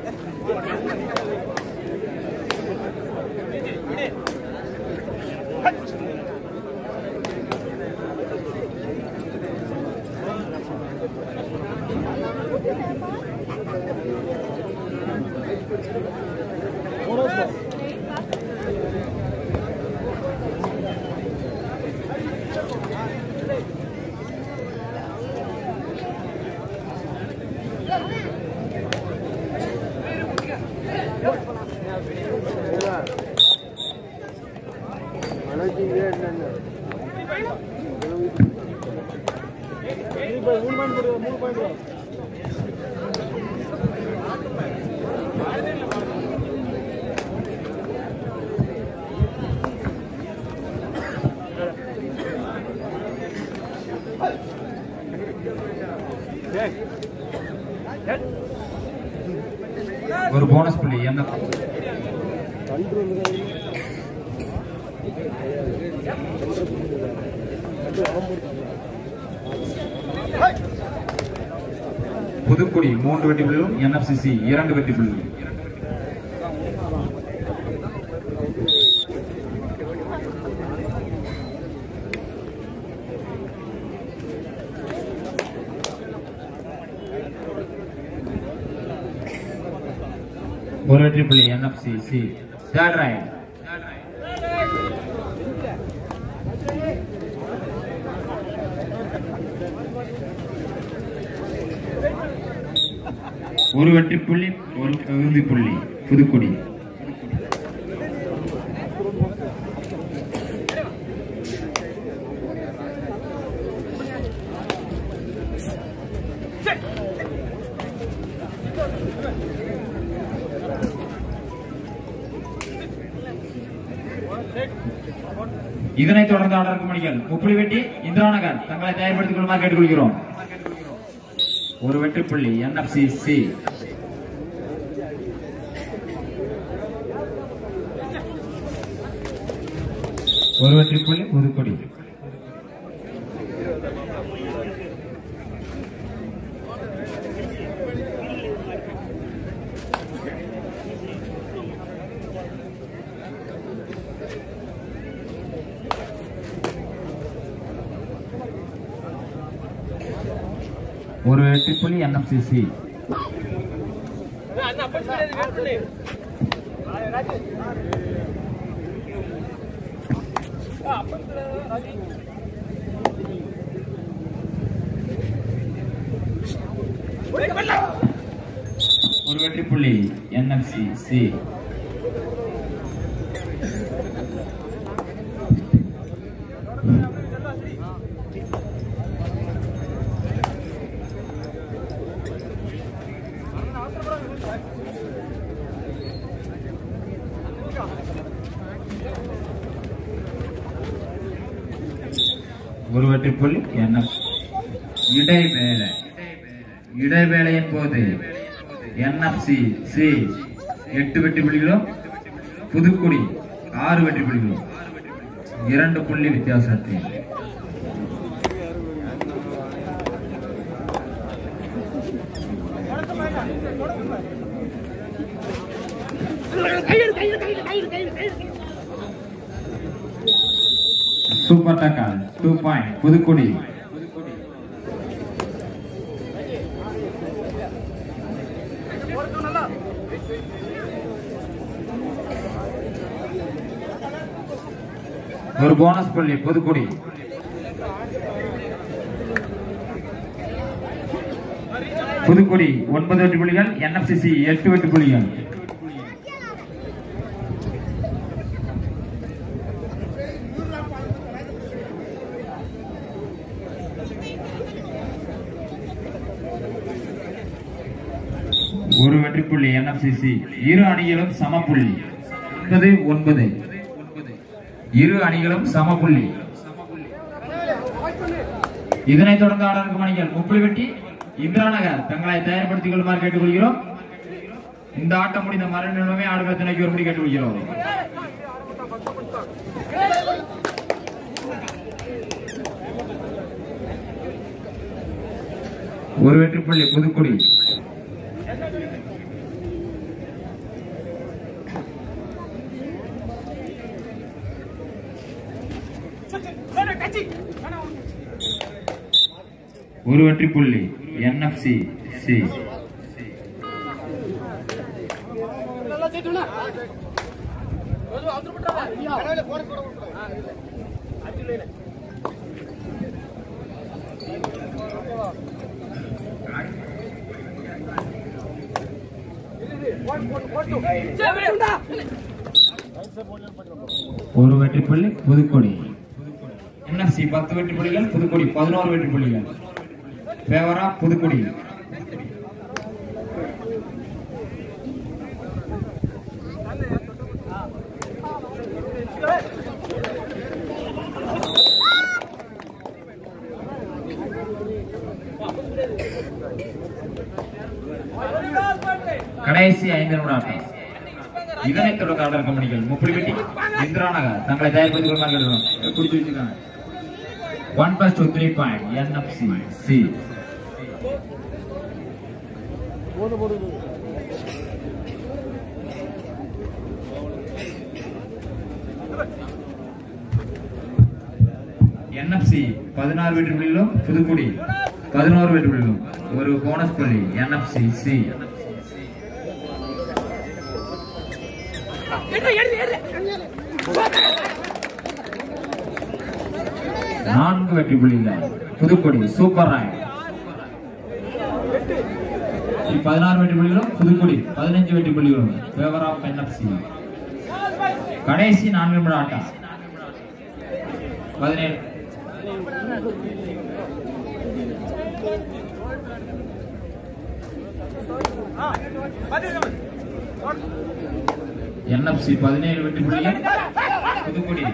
ஒரு போனஸ் புள்ளி என்ன புதுக்குடி மூன்று வெற்றி புள்ளிகளும் என்எஃப்சிசி இரண்டு வெற்றி புள்ளிகள் ஒரு வெற்றி புள்ளி என்எஃப்சி சி தேர்ட் ரைட் ஒரு வெற்றி புள்ளி ஒரு இறுதி புள்ளி புதுக்குடி இதனைத் தொடர்ந்து ஆர்டருக்கு மணிகள் முப்புளி வெட்டி இந்திரா நகர் தங்களை தயார்படுத்திக் கொள்ளுமாறு கேட்டுக்கொள்கிறோம் ஒரு வெற்றி புள்ளி என்எஃப்சி சி ஒரு வெற்றி புள்ளி புதுக்கொடி ஒரு வெற்றி புள்ளி என்எஃப்சி சி ஒரு வெற்றி புள்ளி என்எஃப்சி சி ஒரு வெற்றி புள்ளி என்எஃப் இடைவேளை இடைவேளையின் போது என்எஃப்சி சி எட்டு வெற்றி புள்ளிகளும் புதுக்குடி ஆறு வெற்றி புள்ளிகளும் இரண்டு புள்ளி வித்தியாசத்தில் சூப்பர் டக்கால் டூ பாயிண்ட் புதுக்குடி ஒரு போனஸ் புள்ளி புதுக்குடி புதுக்குடி ஒன்பது வெற்றி புள்ளிகள் என்எஃப்சிசி எட்டு வெற்றி புள்ளிகள் ஒரு வெற்றி புள்ளி என்எஃப்சிசி இரு அணிகளும் சம புள்ளி ஒன்பது ஒன்பது இரு அணிகளும் சம புள்ளி இதனைத் தொடர்ந்து ஆடலுக்கு மணிகள் முப்புளி வெட்டி இந்திரா நகர் தங்களை தயார்படுத்திக் கொள்ளுமாறு கேட்டுக்கொள்கிறோம் இந்த ஆட்டம் முடிந்த மறுநிலைமை ஆடுகள துணைக்கு வரும்படி கேட்டுக்கொள்கிறோம் ஒரு வெற்றி புள்ளி புதுக்குடி ஒரு வெற்றி புள்ளி என்எஃப்சி சி ஒரு வெற்றி புள்ளி புதுக்கொடி என்எஃப்சி பத்து வெற்றி புள்ளிகள் புதுக்கொடி பதினோரு வெற்றி புள்ளிகள் ஃபேவரா புதுக்கொடி கடைசி ஐந்து நிமிட ஆட்டம் இதனைத் தொடர்ந்து ஆர்டர் கம்பெனிகள் முப்புலிப்பட்டி இந்திரா நகர் தங்களை தயார்படுத்திக் கொள்வார்கள் குடிச்சு வச்சுக்காங்க one plus two three point NFC C NFC பதினாறு வெற்றி புள்ளிகளும் புதுக்குடி பதினோரு வெற்றி புள்ளிகளும் ஒரு போனஸ் புள்ளி என்எஃப்சி சி நான்கு வெற்றி புள்ளிகள் புதுக்கொடி சூப்பர் ராய் பதினாறு வெற்றி புள்ளிகளும் புதுக்குடி பதினஞ்சு வெற்றி புள்ளிகளும் ஃபேவர் ஆஃப் என்எஃப்சி கடைசி நான்கு நிமிட ஆட்டம் பதினேழு என்எஃப்சி பதினேழு வெற்றி புள்ளிகள் புதுக்குடி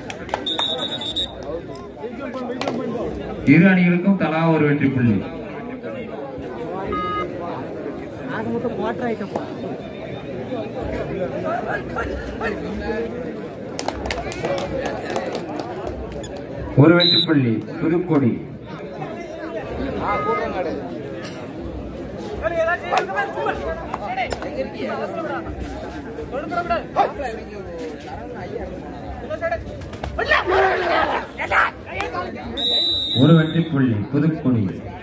இரு அணிகளுக்கும் தலா ஒரு வெற்றி புள்ளி ஒரு வெற்றி புள்ளி புதுக்கோடி ஒரு வெற்றி புள்ளி புதுக்கோடி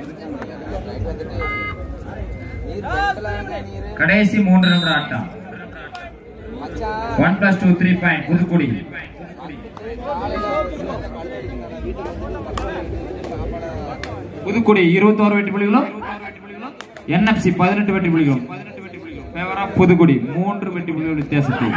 கடைசி மூன்று நிமிட ஆட்டம் one plus two three point Pudukudi Pudukudi இருபத்தோரு வெற்றி புள்ளிகளும் என்எஃப்சி பதினெட்டு வெற்றி புள்ளிகளும் ஃபேவர் ஆஃப் புதுக்குடி மூன்று வெற்றி புள்ளிகள் வித்தியாசத்தில்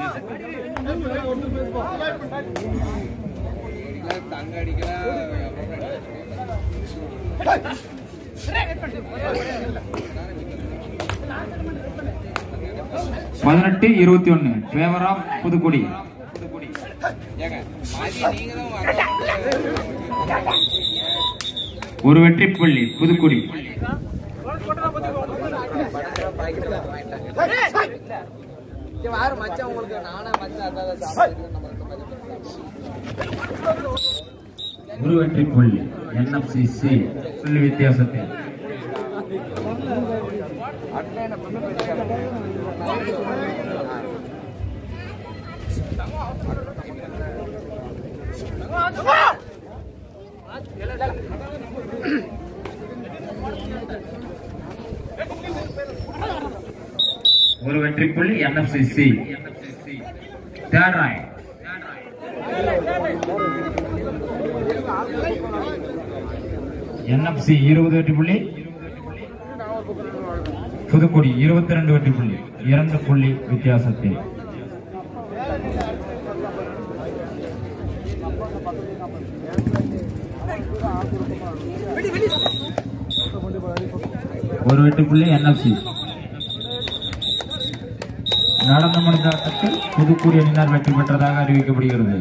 பதினெட்டு இருபத்தி ஒன்னு ஃபேவர் ஆஃப் புதுக்குடி ஒரு வெற்றி புள்ளி புதுக்குடி யாரு மச்சான் உங்களுக்கு நானா மச்சான் அதான் சாப்பிட்டு ஒரு வெற்றி புள்ளி என்எஃப்சி சி புள்ளி வித்தியாசத்தில் ஒரு வெற்றி புள்ளி என்எஃப்சி சி தேர்ட் ராய் என்எஃப்சி இருபது வெற்றி புள்ளி புதுக்குடி இருபத்தி ரெண்டு வெற்றி புள்ளி இரண்டு புள்ளி வித்தியாசத்தில் ஒரு வெற்றி புள்ளி என்எஃப்சி நடந்து முடிந்த ஆட்டத்தில் புதுக்குடி அணியினர் வெற்றி பெற்றதாக அறிவிக்கப்படுகிறது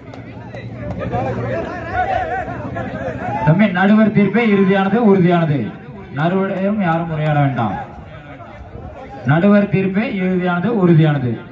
தம்பி நடுவர் தீர்ப்பே இறுதியானது உறுதியானது நடுவரையும் யாரும் உரையாட வேண்டாம் நடுவர் தீர்ப்பே இறுதியானது உறுதியானது